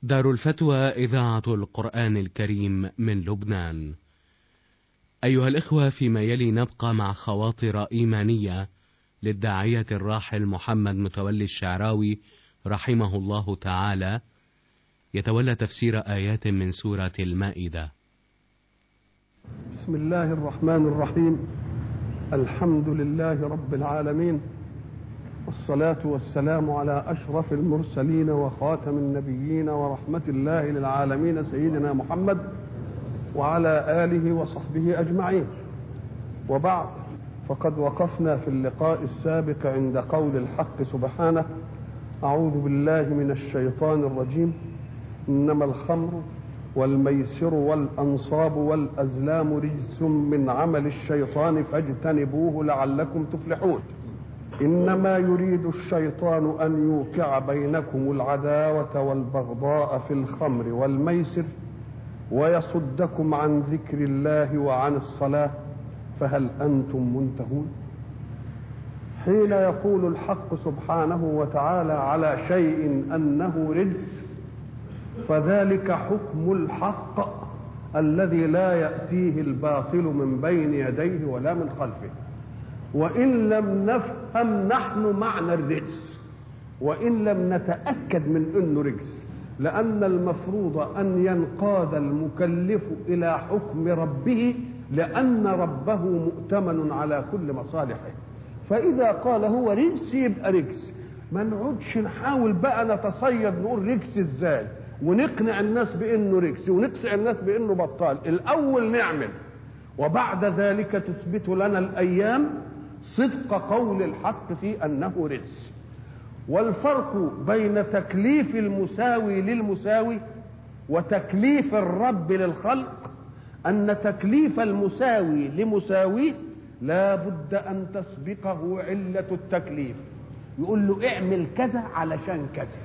دار الفتوى إذاعة القرآن الكريم من لبنان. أيها الإخوة فيما يلي نبقى مع خواطر إيمانية للداعية الراحل محمد متولي الشعراوي رحمه الله تعالى يتولى تفسير آيات من سورة المائدة. بسم الله الرحمن الرحيم الحمد لله رب العالمين والصلاة والسلام على أشرف المرسلين وخاتم النبيين ورحمة الله للعالمين سيدنا محمد وعلى آله وصحبه أجمعين وبعد فقد وقفنا في اللقاء السابق عند قول الحق سبحانه أعوذ بالله من الشيطان الرجيم إنما الخمر والميسر والأنصاب والأزلام رجس من عمل الشيطان فاجتنبوه لعلكم تفلحون إنما يريد الشيطان أن يوقع بينكم العداوة والبغضاء في الخمر والميسر ويصدكم عن ذكر الله وعن الصلاة فهل أنتم منتهون حين يقول الحق سبحانه وتعالى على شيء أنه رجس فذلك حكم الحق الذي لا يأتيه الباطل من بين يديه ولا من خلفه وإن لم نفهم نحن معنى الرجس وإن لم نتأكد من أنه رجس لأن المفروض أن ينقاد المكلف إلى حكم ربه لأن ربه مؤتمن على كل مصالحه فإذا قال هو رجس يبقى رجس ما نقعدش نحاول بقى نتصيد نقول رجس ازاي ونقنع الناس بانه رجس ونقنع الناس بانه بطال الاول نعمل وبعد ذلك تثبت لنا الايام صدق قول الحق في انه رجس والفرق بين تكليف المساوي للمساوي وتكليف الرب للخلق ان تكليف المساوي لمساويه لا بد ان تسبقه عله التكليف يقول له اعمل كذا علشان كذا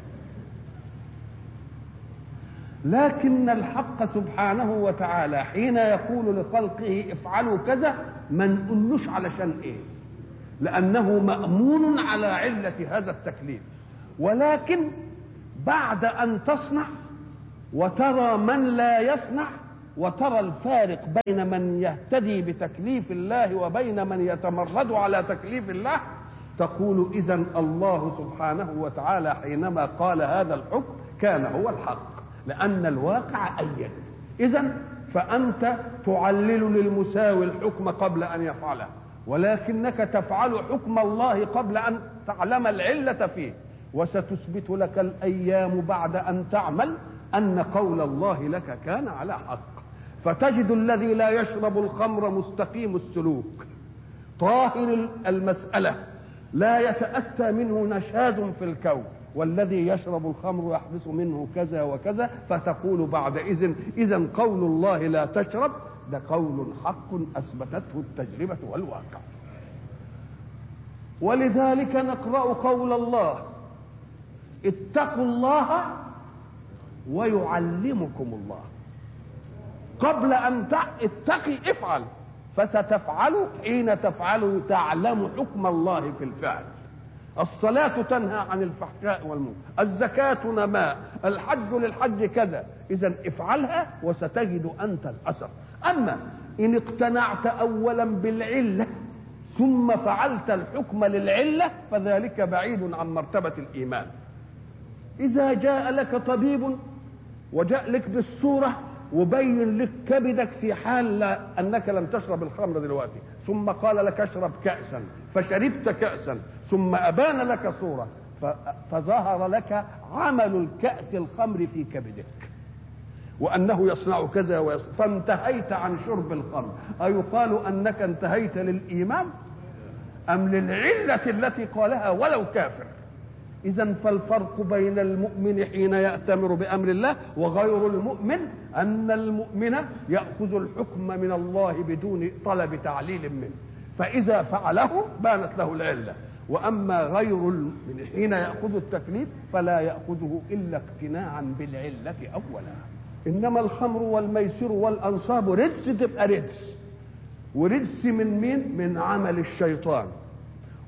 لكن الحق سبحانه وتعالى حين يقول لخلقه افعلوا كذا ما نقولوش علشان ايه لانه مامون على عله هذا التكليف ولكن بعد ان تصنع وترى من لا يصنع وترى الفارق بين من يهتدي بتكليف الله وبين من يتمرد على تكليف الله تقول اذا الله سبحانه وتعالى حينما قال هذا الحكم كان هو الحق لأن الواقع أيد إذا فأنت تعلل للمساوي الحكم قبل أن يفعله ولكنك تفعل حكم الله قبل أن تعلم العلة فيه وستثبت لك الأيام بعد أن تعمل أن قول الله لك كان على حق فتجد الذي لا يشرب الخمر مستقيم السلوك طاهر المسألة لا يتأتى منه نشاز في الكون والذي يشرب الخمر يحبس منه كذا وكذا فتقول بعد إذن إذا قول الله لا تشرب ده قول حق أثبتته التجربة والواقع ولذلك نقرأ قول الله اتقوا الله ويعلمكم الله قبل أن اتقي افعل فستفعل حين تفعل تعلم حكم الله في الفعل الصلاة تنهى عن الفحشاء والمنكر الزكاة نماء الحج للحج كذا إذا افعلها وستجد أنت الأثر أما إن اقتنعت أولا بالعلة ثم فعلت الحكم للعلة فذلك بعيد عن مرتبة الإيمان إذا جاء لك طبيب وجاء لك بالصورة وبين لك كبدك في حال أنك لم تشرب الخمر دلوقتي ثم قال لك اشرب كأسا فشربت كأسا ثم أبان لك صورة فظهر لك عمل الكأس الخمر في كبدك وأنه يصنع كذا ويصنع فانتهيت عن شرب الخمر أيقال أنك انتهيت للإيمان أم للعلة التي قالها ولو كافر إذا فالفرق بين المؤمن حين يأتمر بأمر الله وغير المؤمن أن المؤمن يأخذ الحكم من الله بدون طلب تعليل منه فإذا فعله بانت له العلة وأما غير المؤمن حين يأخذ التكليف فلا يأخذه إلا اقتناعا بالعلة أولا إنما الخمر والميسر والأنصاب رجس تبقى رجس ورجس من مين؟ من عمل الشيطان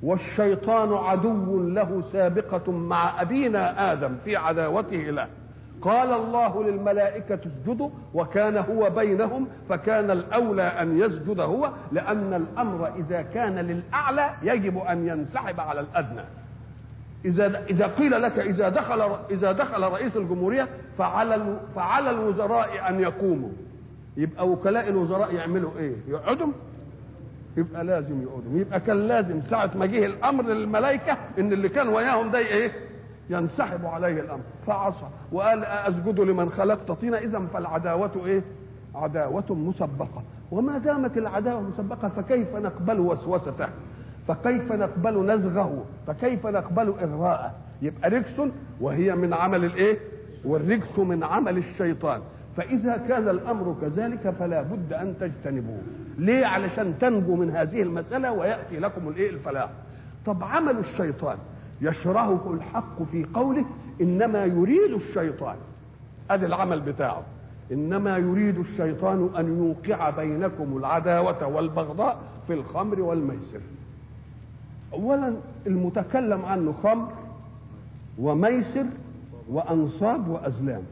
والشيطان عدو له سابقة مع أبينا آدم في عداوته له قال الله للملائكة اسجدوا وكان هو بينهم فكان الأولى أن يسجد هو لأن الأمر إذا كان للأعلى يجب أن ينسحب على الأدنى إذا إذا قيل لك إذا دخل إذا دخل رئيس الجمهورية فعلى فعلى الوزراء أن يقوموا يبقى وكلاء الوزراء يعملوا إيه؟ يقعدوا يبقى لازم يقعدوا يبقى كان لازم ساعة ما جه الأمر للملائكة إن اللي كان وياهم ده إيه؟ ينسحب عليه الامر فعصى وقال اسجد لمن خلقت طينا اذا فالعداوه ايه عداوه مسبقه وما دامت العداوه مسبقه فكيف نقبل وسوسته فكيف نقبل نزغه فكيف نقبل اغراءه يبقى رجس وهي من عمل الايه والرجس من عمل الشيطان فاذا كان الامر كذلك فلا بد ان تجتنبوه ليه علشان تنجو من هذه المساله وياتي لكم الايه الفلاح طب عمل الشيطان يشرحه الحق في قوله انما يريد الشيطان ادي العمل بتاعه انما يريد الشيطان ان يوقع بينكم العداوه والبغضاء في الخمر والميسر اولا المتكلم عنه خمر وميسر وانصاب وازلام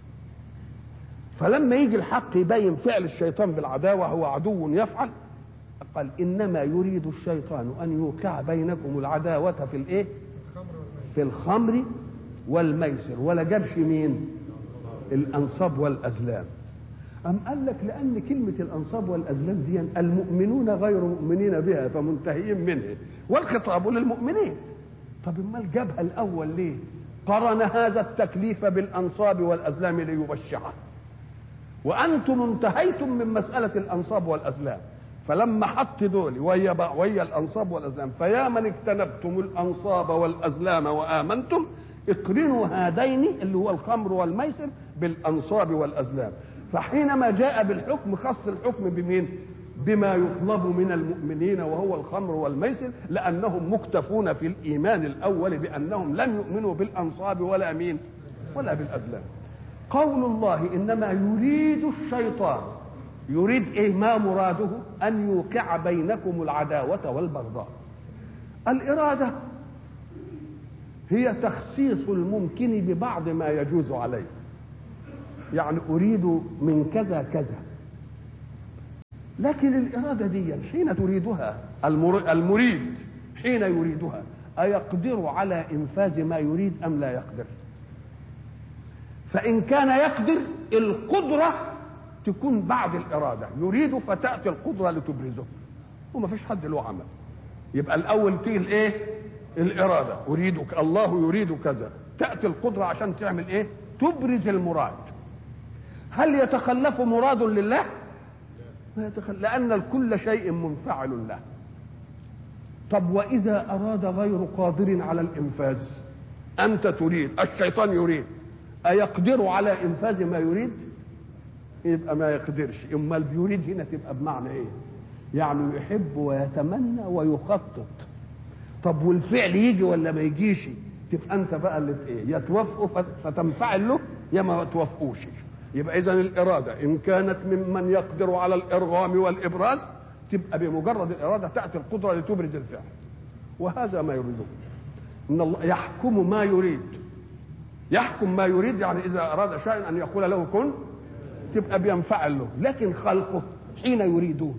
فلما يجي الحق يبين فعل الشيطان بالعداوه هو عدو يفعل قال انما يريد الشيطان ان يوقع بينكم العداوه في الايه في الخمر والميسر ولا جابش مين الانصاب والازلام أم قال لك لأن كلمة الأنصاب والأزلام دي المؤمنون غير مؤمنين بها فمنتهيين منها والخطاب للمؤمنين طب امال جابها الأول ليه؟ قرن هذا التكليف بالأنصاب والأزلام ليبشعه وأنتم انتهيتم من مسألة الأنصاب والأزلام فلما حط دول ويا ويا الانصاب والازلام فيا من اجتنبتم الانصاب والازلام وامنتم اقرنوا هذين اللي هو الخمر والميسر بالانصاب والازلام فحينما جاء بالحكم خص الحكم بمين بما يطلب من المؤمنين وهو الخمر والميسر لانهم مكتفون في الايمان الاول بانهم لم يؤمنوا بالانصاب ولا مين ولا بالازلام قول الله انما يريد الشيطان يريد ايه ما مراده ان يوقع بينكم العداوه والبغضاء الاراده هي تخصيص الممكن ببعض ما يجوز عليه يعني اريد من كذا كذا لكن الاراده دي حين تريدها المريد حين يريدها ايقدر على انفاذ ما يريد ام لا يقدر فان كان يقدر القدره تكون بعد الإرادة يريد فتأتي القدرة لتبرزه وما فيش حد له عمل يبقى الأول تيجي الإيه الإرادة أريدك الله يريد كذا تأتي القدرة عشان تعمل إيه تبرز المراد هل يتخلف مراد لله ما يتخلف لأن الكل شيء منفعل له طب وإذا أراد غير قادر على الإنفاذ أنت تريد الشيطان يريد أيقدر على إنفاذ ما يريد يبقى ما يقدرش امال بيريد هنا تبقى بمعنى ايه يعني يحب ويتمنى ويخطط طب والفعل يجي ولا ما يجيش تبقى انت بقى اللي ايه يا توافقه فتنفعل له يا ما توافقوش يبقى اذا الاراده ان كانت ممن يقدر على الارغام والابراز تبقى بمجرد الاراده تاتي القدره لتبرز الفعل وهذا ما يريده ان الله يحكم ما يريد يحكم ما يريد يعني اذا اراد شيئا ان يقول له كن تبقى بينفعل له لكن خلقه حين يريدون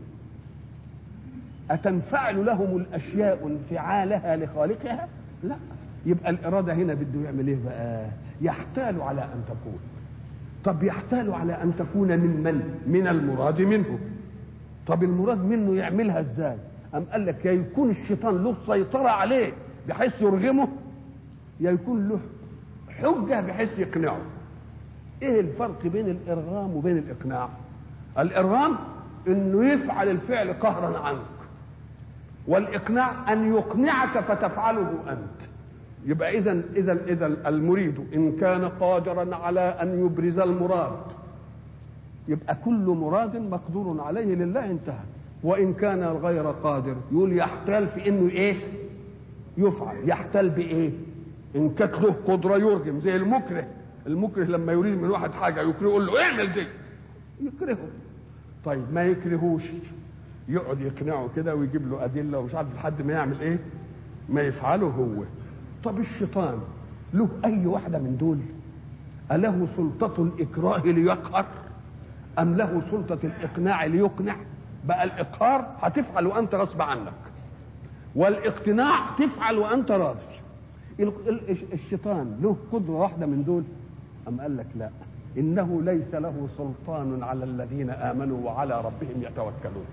أتنفعل لهم الأشياء انفعالها لخالقها لا يبقى الإرادة هنا بده يعمل إيه بقى يحتال على أن تكون طب يحتال على أن تكون من من من المراد منه طب المراد منه يعملها ازاي أم قال لك يا يكون الشيطان له سيطرة عليه بحيث يرغمه يا يكون له حجة بحيث يقنعه ايه الفرق بين الارغام وبين الاقناع الارغام انه يفعل الفعل قهرا عنك والاقناع ان يقنعك فتفعله انت يبقى اذا اذا اذا المريد ان كان قادرا على ان يبرز المراد يبقى كل مراد مقدور عليه لله انتهى وان كان غير قادر يقول يحتال في انه ايه يفعل يحتال بايه ان كانت له قدره يرجم زي المكره المكره لما يريد من واحد حاجه يكره يقول له اعمل دي يكرهه طيب ما يكرهوش يقعد يقنعه كده ويجيب له ادله ومش عارف لحد ما يعمل ايه ما يفعله هو طب الشيطان له اي واحده من دول أله سلطة الإكراه ليقهر أم له سلطة الإقناع ليقنع بقى الإقهار هتفعل وأنت غصب عنك والاقتناع تفعل وأنت راضي الشيطان له قدرة واحدة من دول أم قال لك لا إنه ليس له سلطان على الذين آمنوا وعلى ربهم يتوكلون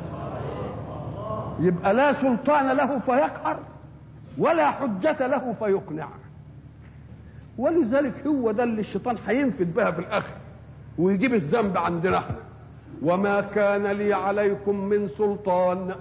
يبقى لا سلطان له فيقهر ولا حجة له فيقنع ولذلك هو ده اللي الشيطان هينفد بها في الآخر ويجيب الذنب عندنا احنا وما كان لي عليكم من سلطان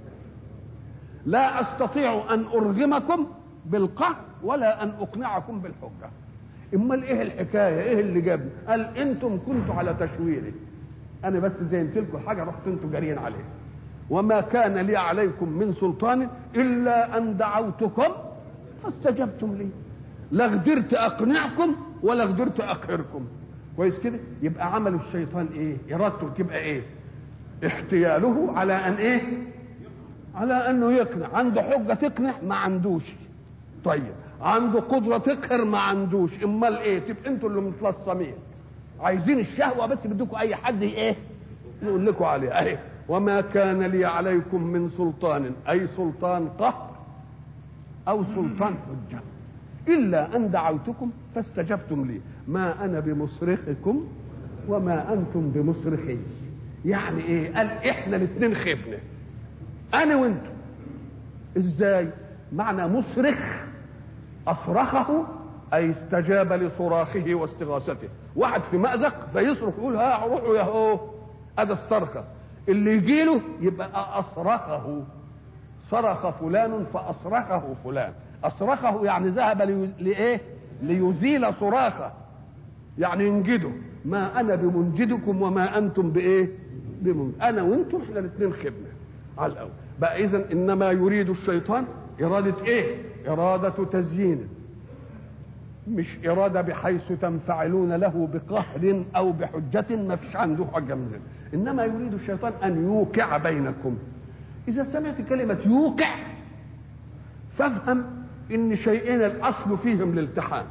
لا استطيع ان ارغمكم بالقهر ولا ان اقنعكم بالحجه امال ايه الحكايه ايه اللي جابني قال انتم كنتوا على تشويري انا بس زينت لكم حاجه رحت انتوا جاريين عليه وما كان لي عليكم من سلطان الا ان دعوتكم فاستجبتم لي لا قدرت اقنعكم ولا قدرت اقهركم كويس كده يبقى عمل الشيطان ايه ارادته تبقى ايه احتياله على ان ايه على انه يقنع عنده حجه تقنع ما عندوش طيب عنده قدره تقهر ما عندوش امال ايه تبقى انتوا اللي متلصمين عايزين الشهوه بس بدكم اي حد ايه يقول لكم عليها اهي وما كان لي عليكم من سلطان اي سلطان قهر او سلطان حجه الا ان دعوتكم فاستجبتم لي ما انا بمصرخكم وما انتم بمصرخي يعني ايه قال احنا الاثنين خبنا انا وانتم ازاي معنى مصرخ اصرخه اي استجاب لصراخه واستغاثته واحد في مأزق فيصرخ يقول ها روحوا يا هو هذا الصرخه اللي يجي له يبقى اصرخه صرخ فلان فاصرخه فلان اصرخه يعني ذهب لايه ليزيل صراخه يعني ينجده ما انا بمنجدكم وما انتم بايه بمنجد. انا وانتم احنا الاثنين خبنا على الاول بقى اذا انما يريد الشيطان اراده ايه اراده تزيين مش اراده بحيث تنفعلون له بقهر او بحجه ما فيش عنده حجه من ذلك انما يريد الشيطان ان يوقع بينكم اذا سمعت كلمه يوقع فافهم ان شيئين الاصل فيهم الالتحام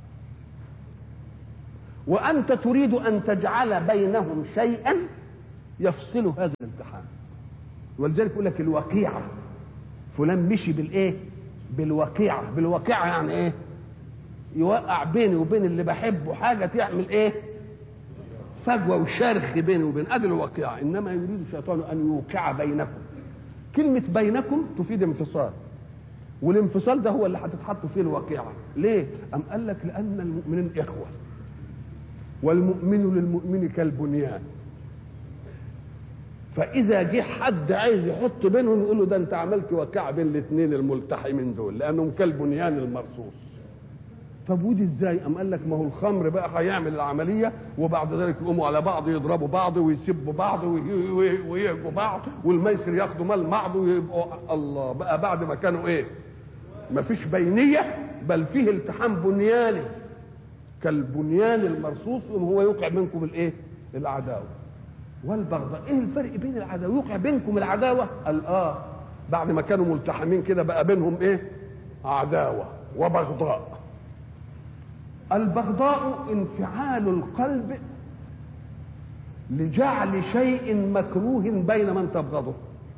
وانت تريد ان تجعل بينهم شيئا يفصل هذا الالتحام ولذلك يقول لك الوقيعه فلان مشي بالايه بالوقيعه بالوقيعه يعني ايه يوقع بيني وبين اللي بحبه حاجه تعمل ايه فجوه وشرخ بيني وبين ادي الوقيعه انما يريد الشيطان ان يوقع بينكم كلمه بينكم تفيد انفصال والانفصال ده هو اللي هتتحط فيه الواقعة ليه أم قال لك لأن المؤمنين إخوة والمؤمن للمؤمن كالبنيان فإذا جه حد عايز يحط بينهم يقول له ده أنت عملت واقعة بين الاثنين الملتحمين دول لأنهم كالبنيان المرصوص طب ودي ازاي؟ أم قال لك ما هو الخمر بقى هيعمل العملية وبعد ذلك يقوموا على بعض يضربوا بعض ويسبوا بعض ويهجوا بعض والميسر ياخدوا مال بعض ويبقوا الله بقى بعد ما كانوا ايه؟ ما فيش بينية بل فيه التحام بنياني كالبنيان المرصوص وهو يوقع بينكم الايه؟ العداوة والبغضاء ايه الفرق بين العداوة يوقع بينكم العداوة قال اه بعد ما كانوا ملتحمين كده بقى بينهم ايه عداوة وبغضاء البغضاء انفعال القلب لجعل شيء مكروه بين من تبغضه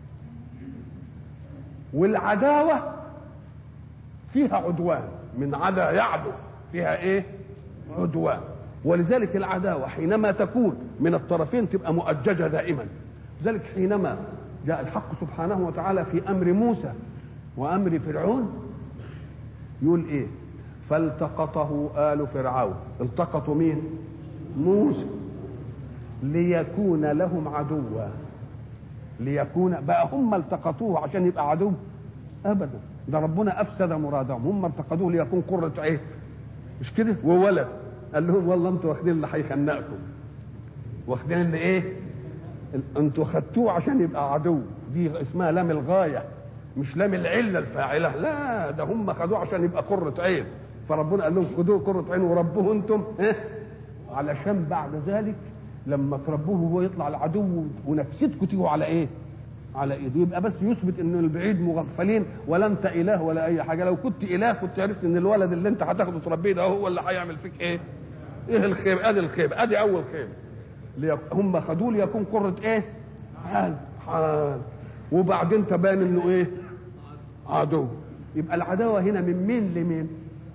والعداوة فيها عدوان من عدا يعدو فيها ايه عدوان ولذلك العداوة حينما تكون من الطرفين تبقى مؤججة دائما لذلك حينما جاء الحق سبحانه وتعالى في أمر موسى وأمر فرعون يقول إيه فالتقطه آل فرعون التقطوا مين موسى ليكون لهم عدوا ليكون بقى هم التقطوه عشان يبقى عدو ابدا ده ربنا افسد مرادهم هم ارتقدوه ليكون قرة عين مش كده وولد قال لهم والله انتوا واخدين اللي هيخنقكم واخدين اللي ايه انتوا خدتوه عشان يبقى عدو دي اسمها لام الغايه مش لام العله الفاعله لا ده هم خدوه عشان يبقى قرة عين فربنا قال لهم خدوه قرة عين وربوه انتم ايه علشان بعد ذلك لما تربوه هو يطلع العدو ونفسيتكم تيجوا على ايه؟ على ايده يبقى بس يثبت ان البعيد مغفلين ولا انت اله ولا اي حاجه لو كنت اله كنت عرفت ان الولد اللي انت هتاخده تربيه ده هو اللي هيعمل فيك ايه؟ ايه الخيبه ادي الخيبه ادي اول خيبه ليك- هم خدوه ليكون قرة ايه حال حال وبعدين تبان انه ايه عدو يبقى العداوة هنا من مين لمين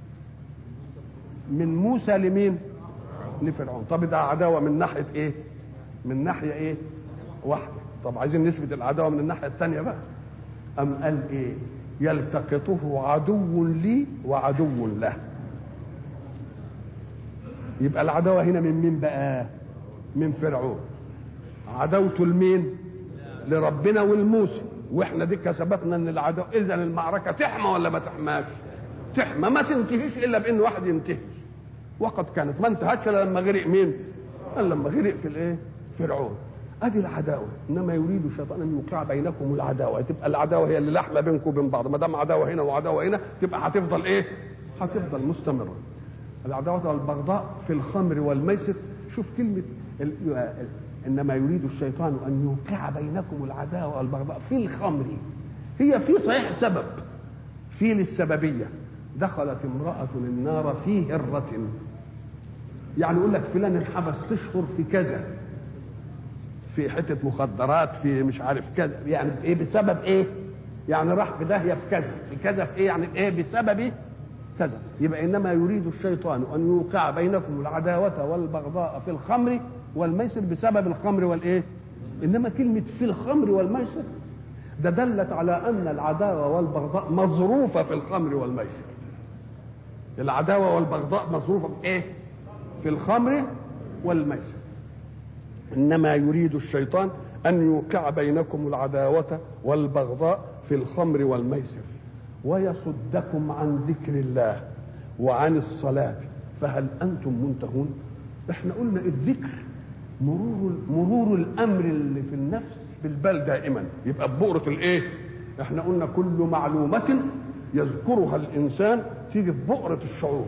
من موسى لمين لفرعون طب ده عداوة من ناحية ايه من ناحية ايه واحدة طب عايزين نثبت العداوة من الناحية الثانية بقى أم قال ايه يلتقطه عدو لي وعدو له يبقى العداوة هنا من مين بقى من فرعون عداوته لمين لربنا والموسى واحنا دي سبقنا ان العداوة اذا المعركة تحمى ولا ما تحماش تحمى ما تنتهيش الا بان واحد ينتهي وقد كانت ما انتهتش الا لما غرق مين قال لما غرق في الايه فرعون ادي العداوه انما يريد الشيطان ان يوقع بينكم العداوه تبقى العداوه هي اللي لحمه بينكم وبين بعض ما دام عداوه هنا وعداوه هنا تبقى هتفضل ايه هتفضل مستمره العداوه والبغضاء في الخمر والميسر شوف كلمه ال... ال- انما يريد الشيطان ان يوقع بينكم العداوه والبغضاء في الخمر هي في صحيح سبب في للسببيه دخلت امراه النار في هره يعني يقول لك فلان انحبس تشهر في كذا في حته مخدرات في مش عارف كذا يعني ايه بسبب ايه يعني راح في داهيه في كذا في كذا في ايه يعني ايه بسبب كذا يبقى انما يريد الشيطان ان يوقع بينكم العداوه والبغضاء في الخمر والميسر بسبب الخمر والايه انما كلمه في الخمر والميسر ده دلت على ان العداوه والبغضاء مظروفه في الخمر والميسر العداوه والبغضاء مظروفه في ايه في الخمر والميسر انما يريد الشيطان ان يوقع بينكم العداوه والبغضاء في الخمر والميسر ويصدكم عن ذكر الله وعن الصلاه فهل انتم منتهون احنا قلنا الذكر مرور مرور الامر اللي في النفس بالبال دائما يبقى ببؤره الايه احنا قلنا كل معلومه يذكرها الانسان تيجي في بؤره الشعور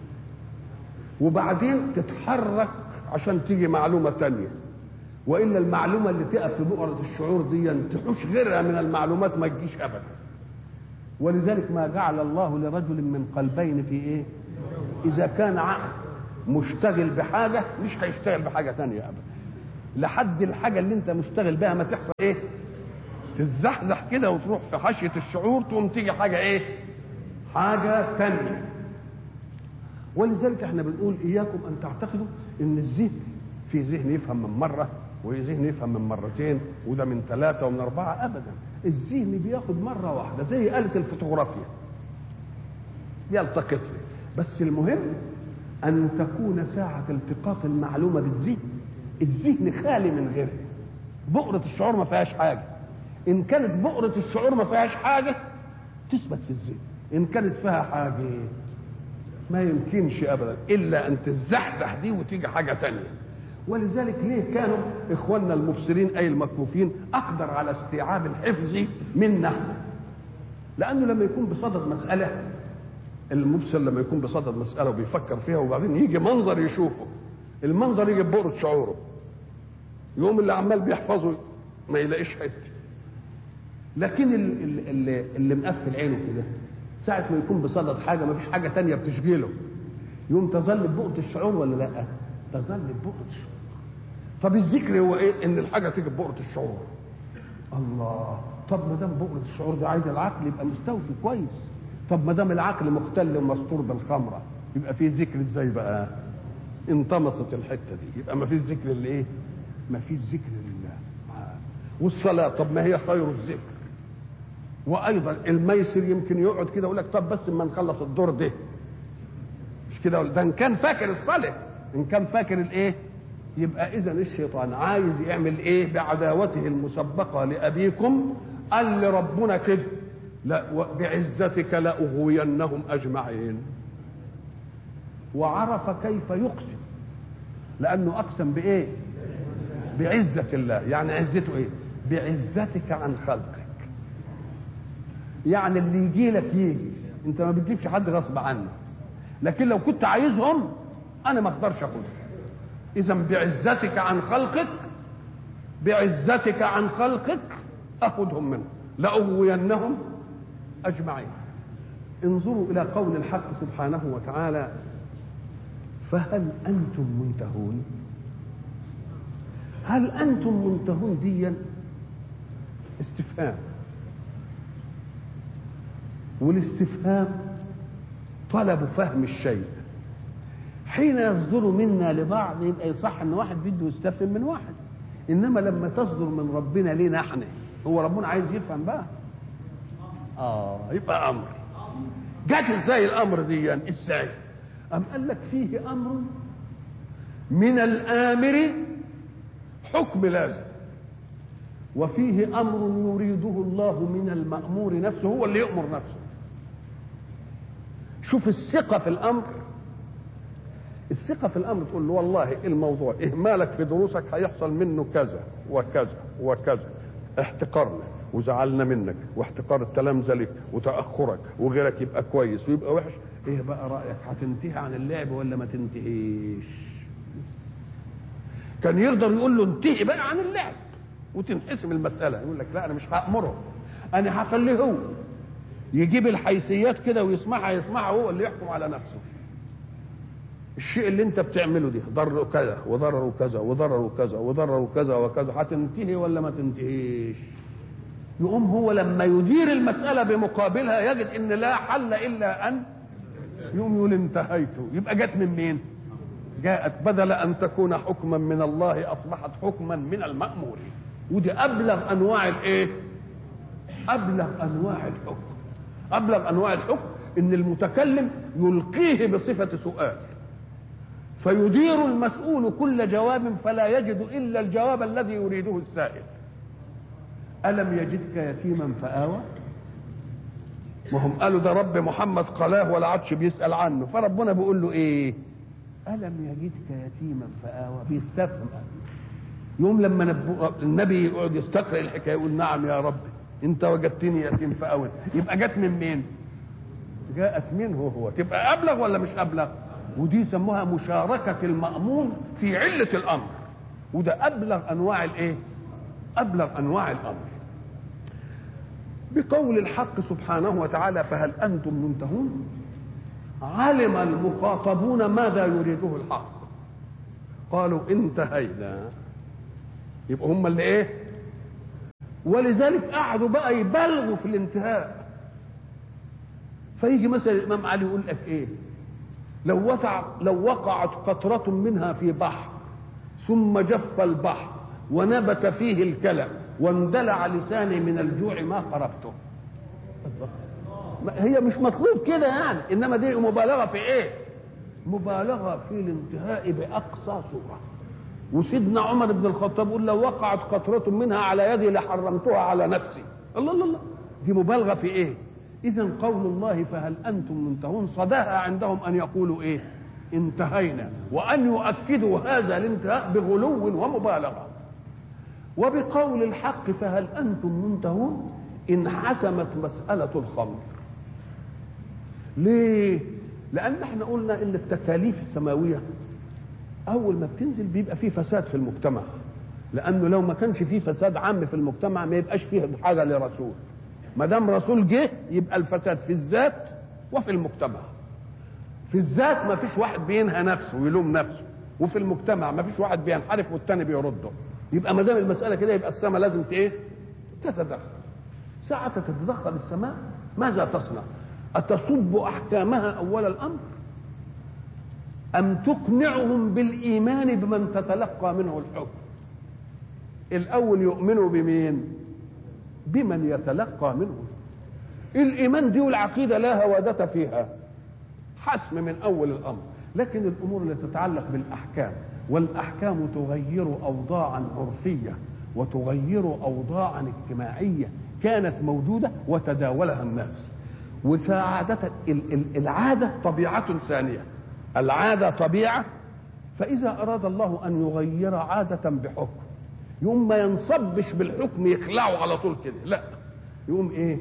وبعدين تتحرك عشان تيجي معلومه تانية والا المعلومه اللي تقف في بؤره الشعور دي تحوش غيرها من المعلومات ما تجيش ابدا ولذلك ما جعل الله لرجل من قلبين في ايه اذا كان عقل مشتغل بحاجه مش هيشتغل بحاجه تانية ابدا لحد الحاجه اللي انت مشتغل بها ما تحصل ايه تتزحزح كده وتروح في حاشيه الشعور تقوم تيجي حاجه ايه حاجه تانية ولذلك احنا بنقول اياكم ان تعتقدوا ان الذهن في ذهن يفهم من مره وذهن يفهم من مرتين وده من ثلاثه ومن اربعه ابدا الذهن بياخد مره واحده زي آلة الفوتوغرافيا يلتقط بس المهم ان تكون ساعه التقاط المعلومه بالذهن الذهن خالي من غيرها بؤرة الشعور ما فيهاش حاجة إن كانت بؤرة الشعور ما فيهاش حاجة تثبت في الذهن إن كانت فيها حاجة ما يمكنش أبدا إلا أن تزحزح دي وتيجي حاجة تانية ولذلك ليه كانوا إخواننا المبصرين أي المكفوفين أقدر على استيعاب الحفظ منا لأنه لما يكون بصدد مسألة المبصر لما يكون بصدد مسألة وبيفكر فيها وبعدين يجي منظر يشوفه المنظر يجي ببؤرة شعوره يقوم اللي عمال بيحفظه ما يلاقيش حته لكن اللي, اللي, اللي مقفل عينه كده ساعة ما يكون بصدد حاجة ما فيش حاجة تانية بتشغله يقوم تظل ببؤرة الشعور ولا لا؟ تظل ببؤرة الشعور طب الذكر هو ايه؟ ان الحاجة تيجي ببؤرة الشعور الله طب ما دام بؤرة الشعور ده عايز العقل يبقى مستوفي كويس طب ما دام العقل مختل ومستور بالخمرة يبقى في ذكر ازاي بقى؟ انطمست الحتة دي يبقى ما فيش ذكر لايه؟ ما فيش ذكر لله والصلاة طب ما هي خير الذكر وايضا الميسر يمكن يقعد كده يقول لك طب بس اما نخلص الدور ده مش كده ده ان كان فاكر الصلاه ان كان فاكر الايه يبقى اذا الشيطان عايز يعمل ايه بعداوته المسبقه لابيكم قال لربنا كده لا بعزتك لاغوينهم اجمعين وعرف كيف يقسم لانه اقسم بايه بعزه الله يعني عزته ايه بعزتك عن خلقك يعني اللي يجي لك يجي انت ما بتجيبش حد غصب عنك لكن لو كنت عايزهم انا ما اقدرش اخدهم اذا بعزتك عن خلقك بعزتك عن خلقك اخذهم منهم لاغوينهم اجمعين انظروا الى قول الحق سبحانه وتعالى فهل أنتم منتهون هل أنتم منتهون ديا استفهام والاستفهام طلب فهم الشيء حين يصدر منا لبعض يبقى يصح ان واحد بده يستفهم من واحد انما لما تصدر من ربنا لينا احنا هو ربنا عايز يفهم بقى اه يبقى امر جت ازاي الامر دي ازاي ام قال لك فيه امر من الامر حكم لازم وفيه امر يريده الله من المامور نفسه هو اللي يامر نفسه شوف الثقه في الامر الثقه في الامر تقول له والله الموضوع اهمالك في دروسك هيحصل منه كذا وكذا وكذا احتقارنا وزعلنا منك واحتقار التلامذه لك وتاخرك وغيرك يبقى كويس ويبقى وحش ايه بقى رايك هتنتهي عن اللعب ولا ما تنتهيش كان يقدر يقول له انتهي بقى عن اللعب وتنحسم المساله يقول لك لا انا مش هامره انا هخليه هو يجيب الحيثيات كده ويسمعها يسمعها هو اللي يحكم على نفسه الشيء اللي انت بتعمله ده ضر كذا وضرر كذا وضرر كذا وضرر كذا وكذا هتنتهي ولا ما تنتهيش يقوم هو لما يدير المسألة بمقابلها يجد ان لا حل الا ان يقوم يقول انتهيت يبقى جت من مين جاءت بدل ان تكون حكما من الله اصبحت حكما من المأمور ودي ابلغ انواع الايه ابلغ انواع الحكم ابلغ انواع الحكم ان المتكلم يلقيه بصفة سؤال فيدير المسؤول كل جواب فلا يجد الا الجواب الذي يريده السائل الم يجدك يتيما فاوى وهم قالوا ده رب محمد قلاه ولا عادش بيسال عنه فربنا بيقول له ايه الم يجدك يتيما فاوى بيستفهم يوم لما نبو... النبي يقعد يستقرأ الحكايه يقول نعم يا رب انت وجدتني يتيم فاوى يبقى جت من مين جاءت منه هو تبقى ابلغ ولا مش ابلغ ودي يسموها مشاركة المأمور في علة الأمر وده أبلغ أنواع الإيه؟ أبلغ أنواع الأمر بقول الحق سبحانه وتعالى فهل أنتم منتهون؟ علم المخاطبون ماذا يريده الحق قالوا انتهينا يبقى هم اللي ايه ولذلك قعدوا بقى يبالغوا في الانتهاء فيجي مثلا الامام علي يقول لك ايه لو وقع لو وقعت قطرة منها في بحر ثم جف البحر ونبت فيه الكلى واندلع لساني من الجوع ما قربته هي مش مطلوب كده يعني انما دي مبالغه في ايه مبالغه في الانتهاء باقصى صوره وسيدنا عمر بن الخطاب يقول لو وقعت قطرة منها على يدي لحرمتها على نفسي الله الله الله دي مبالغه في ايه إذا قول الله فهل أنتم منتهون صداها عندهم أن يقولوا إيه؟ انتهينا وأن يؤكدوا هذا الانتهاء بغلو ومبالغة وبقول الحق فهل أنتم منتهون انحسمت مسألة الخمر ليه؟ لأن احنا قلنا إن التكاليف السماوية أول ما بتنزل بيبقى فيه فساد في المجتمع لأنه لو ما كانش فيه فساد عام في المجتمع ما يبقاش فيه حاجة لرسول ما دام رسول جه يبقى الفساد في الذات وفي المجتمع في الذات ما فيش واحد بينهى نفسه ويلوم نفسه وفي المجتمع ما فيش واحد بينحرف والتاني بيرده يبقى ما دام المساله كده يبقى السماء لازم ايه تتدخل ساعة تتدخل السماء ماذا تصنع أتصب أحكامها أول الأمر أم تقنعهم بالإيمان بمن تتلقى منه الحكم الأول يؤمنوا بمين بمن يتلقى منه الايمان دي والعقيده لا هوادة فيها حسم من اول الامر لكن الامور التي تتعلق بالاحكام والاحكام تغير اوضاعا عرفيه وتغير اوضاعا اجتماعيه كانت موجوده وتداولها الناس وسعادة العادة طبيعة ثانية العادة طبيعة فإذا أراد الله أن يغير عادة بحكم يقوم ما ينصبش بالحكم يخلعه على طول كده لا يقوم ايه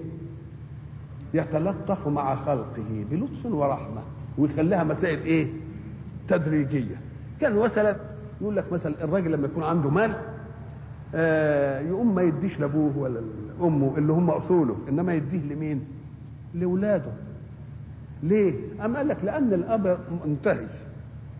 يتلطف مع خلقه بلطف ورحمة ويخليها مسائل ايه تدريجية كان مثلا يقول لك مثلا الراجل لما يكون عنده مال آه يقوم ما يديش لابوه ولا لامه اللي هم اصوله انما يديه لمين لاولاده ليه أم قال لك لأن الأب منتهي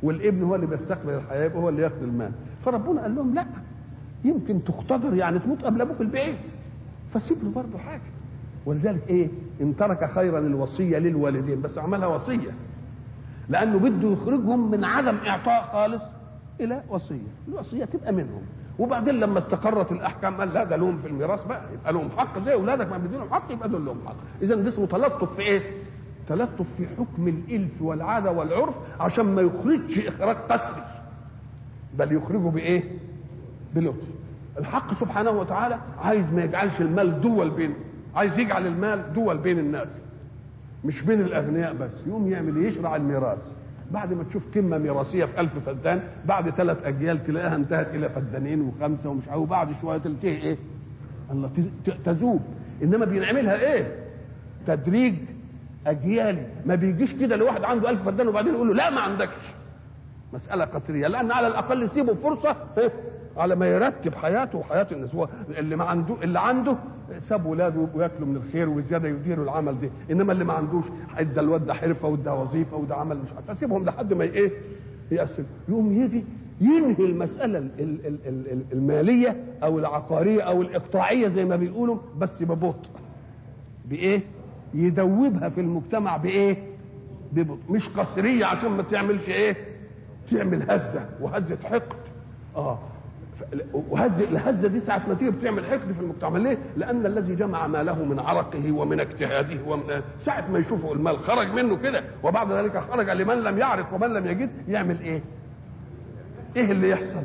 والابن هو اللي بيستقبل الحياه يبقى هو اللي ياخد المال فربنا قال لهم لا يمكن تقتدر يعني تموت قبل ابوك البعيد فسيب له برضه حاجه ولذلك ايه ان ترك خيرا الوصيه للوالدين بس عملها وصيه لانه بده يخرجهم من عدم اعطاء خالص الى وصيه الوصيه تبقى منهم وبعدين لما استقرت الاحكام قال لا ده لهم في الميراث بقى يبقى لهم حق زي اولادك ما بيدينهم حق يبقى دول لهم حق اذا ده اسمه تلطف في ايه تلطف في حكم الالف والعاده والعرف عشان ما يخرجش اخراج قسري بل يخرجه بايه بلطف الحق سبحانه وتعالى عايز ما يجعلش المال دول بين عايز يجعل المال دول بين الناس مش بين الاغنياء بس يقوم يعمل إيه؟ يشرع الميراث بعد ما تشوف قمه ميراثيه في ألف فدان بعد ثلاث اجيال تلاقيها انتهت الى فدانين وخمسه ومش عارف وبعد شويه تنتهي ايه؟ الله تذوب انما بنعملها ايه؟ تدريج اجيالي ما بيجيش كده لواحد عنده ألف فدان وبعدين يقول له لا ما عندكش مساله قصريه لان على الاقل سيبه فرصه إيه؟ على ما يرتب حياته وحياه الناس هو اللي ما عنده اللي عنده ساب ولاده وياكلوا من الخير وزياده يديروا العمل ده انما اللي ما عندوش ادى الواد ده حرفه وادى وظيفه وده عمل مش عارف اسيبهم لحد ما ايه يقسم يقوم يجي ينهي المساله ال ال ال ال الماليه او العقاريه او الاقطاعيه زي ما بيقولوا بس ببطء بايه يدوبها في المجتمع بايه ببطء مش قصريه عشان ما تعملش ايه تعمل هزه وهزه حقد اه وهز الهزه دي ساعه ما تيجي بتعمل حقد في المجتمع ليه؟ لان الذي جمع ماله من عرقه ومن اجتهاده ومن ساعه ما يشوفه المال خرج منه كده وبعد ذلك خرج لمن لم يعرف ومن لم يجد يعمل ايه؟ ايه اللي يحصل؟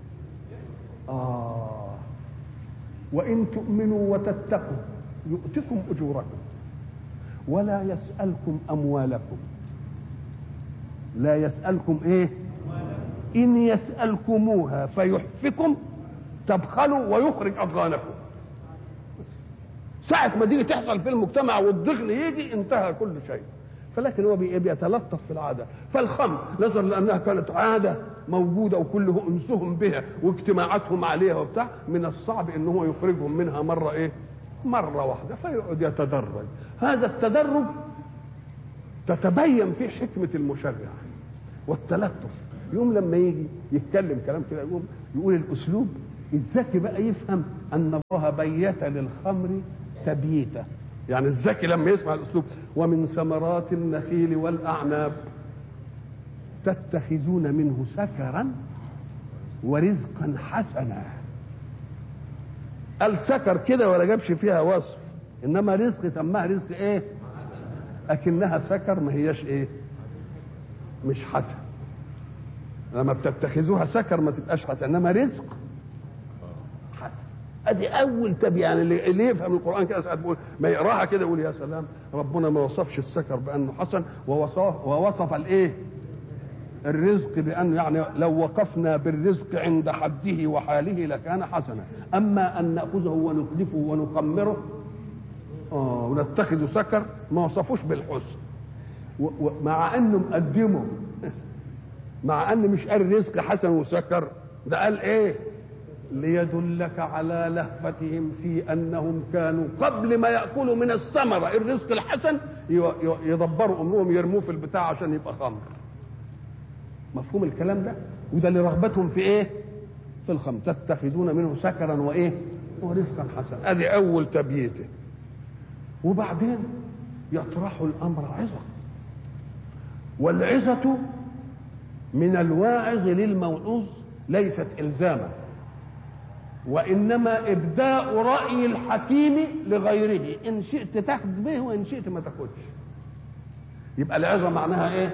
اه وان تؤمنوا وتتقوا يؤتكم اجوركم ولا يسالكم اموالكم لا يسالكم ايه؟ إن يسألكموها فيحفكم تبخلوا ويخرج أضغانكم ساعة ما دي تحصل في المجتمع والضغن يجي انتهى كل شيء فلكن هو بيتلطف في العادة فالخمر نظرا لأنها كانت عادة موجودة وكله أنسهم بها واجتماعاتهم عليها وبتاع من الصعب ان هو يخرجهم منها مرة إيه مرة واحدة فيقعد يتدرج هذا التدرج تتبين فيه حكمة المشرع والتلطف يوم لما يجي يتكلم كلام كده يقوم يقول الاسلوب الذكي بقى يفهم ان الله بيت للخمر تبييته يعني الذكي لما يسمع الاسلوب ومن ثمرات النخيل والاعناب تتخذون منه سكرا ورزقا حسنا قال سكر كده ولا جابش فيها وصف انما رزق سماها رزق ايه اكنها سكر ما هياش ايه مش حسن لما بتتخذوها سكر ما تبقاش حسن انما رزق حسن ادي اول تبي يعني اللي يفهم القران كده ساعات بيقول ما يقراها كده يقول يا سلام ربنا ما وصفش السكر بانه حسن ووصف ووصف الايه الرزق بانه يعني لو وقفنا بالرزق عند حده وحاله لكان حسنا اما ان ناخذه ونتلفه ونقمره اه ونتخذ سكر ما وصفوش بالحسن مع انه مقدمه مع ان مش قال رزق حسن وسكر ده قال ايه ليدلك على لهفتهم في انهم كانوا قبل ما ياكلوا من الثمره الرزق الحسن يدبروا امرهم يرموه في البتاع عشان يبقى خمر مفهوم الكلام ده وده لرغبتهم في ايه في الخمر تتخذون منه سكرا وايه ورزقا حسنا ادي اول تبييته وبعدين يطرحوا الامر عظه والعظه من الواعظ للموعوظ ليست الزاما وانما ابداء راي الحكيم لغيره ان شئت تاخذ به وان شئت ما تاخذش يبقى العظه معناها ايه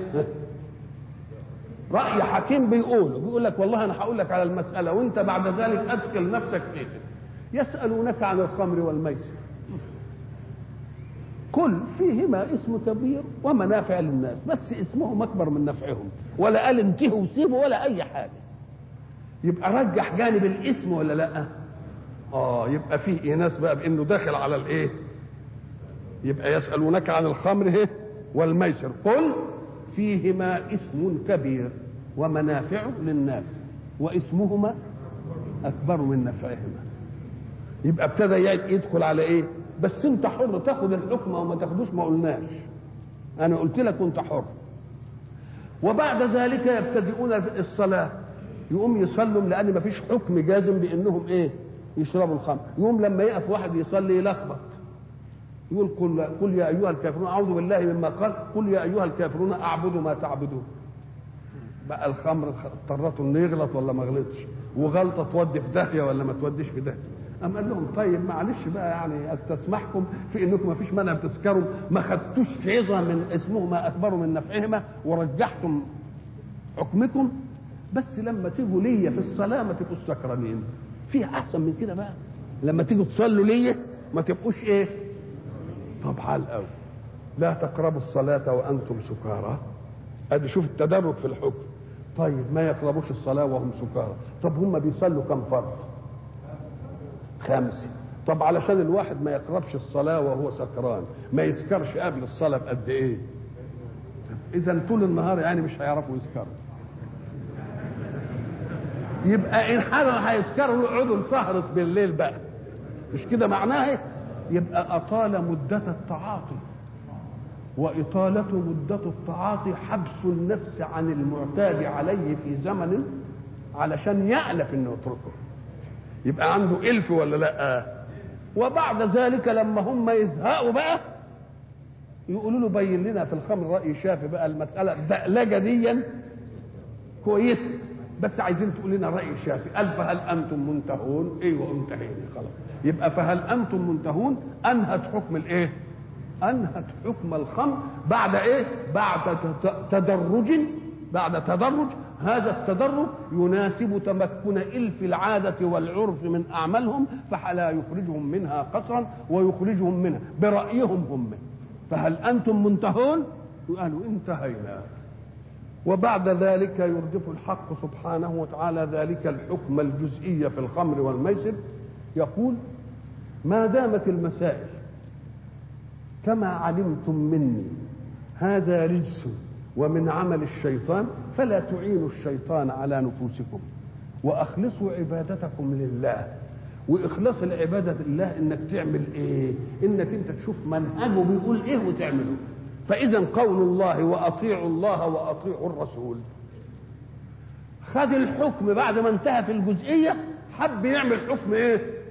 راي حكيم بيقوله بيقول لك والله انا هقول لك على المساله وانت بعد ذلك ادخل نفسك فيه يسالونك عن الخمر والميسر كل فيهما اسم كبير ومنافع للناس بس اسمهم اكبر من نفعهم ولا قال انتهوا وسيبوا ولا اي حاجه يبقى رجح جانب الاسم ولا لا اه يبقى في ناس بقى بانه داخل على الايه يبقى يسالونك عن الخمر هي والميسر قل فيهما اسم كبير ومنافع للناس واسمهما اكبر من نفعهما يبقى ابتدى يدخل على ايه بس انت حر تاخد الحكم او ما تاخدوش ما قلناش انا قلت لك وانت حر وبعد ذلك يبتدئون الصلاة يقوم يصلوا لأن ما فيش حكم جازم بأنهم إيه يشربوا الخمر يقوم لما يقف واحد يصلي يلخبط يقول قل, قل يا أيها الكافرون أعوذ بالله مما قال قل يا أيها الكافرون أعبد ما تعبدون بقى الخمر اضطرته انه يغلط ولا ما غلطش وغلطه تودي في داهيه ولا ما توديش في داهيه أم قال لهم طيب معلش بقى يعني استسمحكم في انكم ما فيش مانع تسكروا ما خدتوش عظه من اسمهما اكبر من نفعهما ورجحتم حكمكم بس لما تيجوا ليا في الصلاه ما تبقوش سكرانين فيها احسن من كده بقى لما تيجوا تصلوا ليا ما تبقوش ايه طب حال قوي لا تقربوا الصلاه وانتم سكارى ادي شوف التدرج في الحكم طيب ما يقربوش الصلاه وهم سكارى طب هم بيصلوا كم فرض خمسه طب علشان الواحد ما يقربش الصلاه وهو سكران ما يسكرش قبل الصلاه بقد ايه اذا طول النهار يعني مش هيعرفوا يسكروا يبقى ان حدا هيسكروا يقعدوا لسهرة بالليل بقى مش كده معناه يبقى اطال مده التعاطي وإطالة مدة التعاطي حبس النفس عن المعتاد عليه في زمن علشان يألف انه يتركه يبقى عنده ألف ولا لا وبعد ذلك لما هم يزهقوا بقى يقولوا له بين لنا في الخمر رأي شافي بقى المسألة دقلجة ديا كويسة بس عايزين تقول لنا رأي شافي قال فهل أنتم منتهون ايوه انتهينا خلاص يبقى فهل أنتم منتهون أنهت حكم الايه انهت حكم الخمر بعد ايه بعد تدرج بعد تدرج هذا التدرج يناسب تمكن الف العاده والعرف من اعمالهم فلا يخرجهم منها قصرا ويخرجهم منها برايهم هم فهل انتم منتهون قالوا انتهينا وبعد ذلك يردف الحق سبحانه وتعالى ذلك الحكم الجزئي في الخمر والميسر يقول ما دامت المسائل كما علمتم مني هذا رجس ومن عمل الشيطان فلا تعينوا الشيطان على نفوسكم واخلصوا عبادتكم لله واخلاص العباده لله انك تعمل ايه انك انت تشوف منهجه بيقول ايه وتعمله فاذا قول الله واطيعوا الله واطيعوا الرسول خد الحكم بعد ما انتهى في الجزئيه حب يعمل حكم ايه